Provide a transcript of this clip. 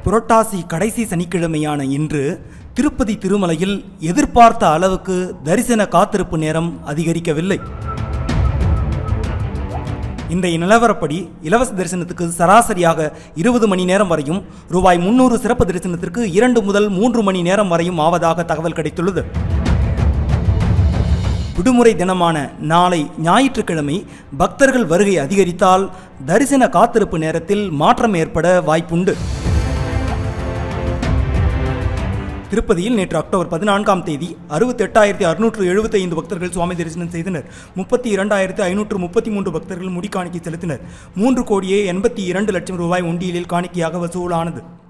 புரட்டாசி கடைசி சனிக்கிழமையான இன்று திருப்பதி திருமலையில் எதிர்பார்த்த அளவுக்கு தரிசன காத்திருப்பு நேரம் அதிகரிக்கவில்லை இன்றைய நிலவரப்படி இலவச தரிசனத்துக்கு சராசரியாக இருபது மணி நேரம் வரையும் ரூபாய் முன்னூறு சிறப்பு தரிசனத்திற்கு இரண்டு முதல் மூன்று மணி நேரம் வரையும் ஆவதாக தகவல் கிடைத்துள்ளது விடுமுறை தினமான நாளை ஞாயிற்றுக்கிழமை பக்தர்கள் வருகை அதிகரித்தால் தரிசன காத்திருப்பு நேரத்தில் மாற்றம் ஏற்பட வாய்ப்புண்டு திருப்பதியில் நேற்று அக்டோபர் பதினான்காம் தேதி அறுபத்தெட்டாயிரத்தி அறுநூற்று எழுபத்தி ஐந்து பக்தர்கள் சுவாமி தரிசனம் செய்தனர் முப்பத்தி இரண்டாயிரத்து ஐநூற்று முப்பத்தி மூன்று பக்தர்கள் முடிக்காணிக்கை செலுத்தினர் மூன்று கோடியே எண்பத்தி இரண்டு லட்சம் ரூபாய் உண்டியலில் காணிக்கையாக வசூலானது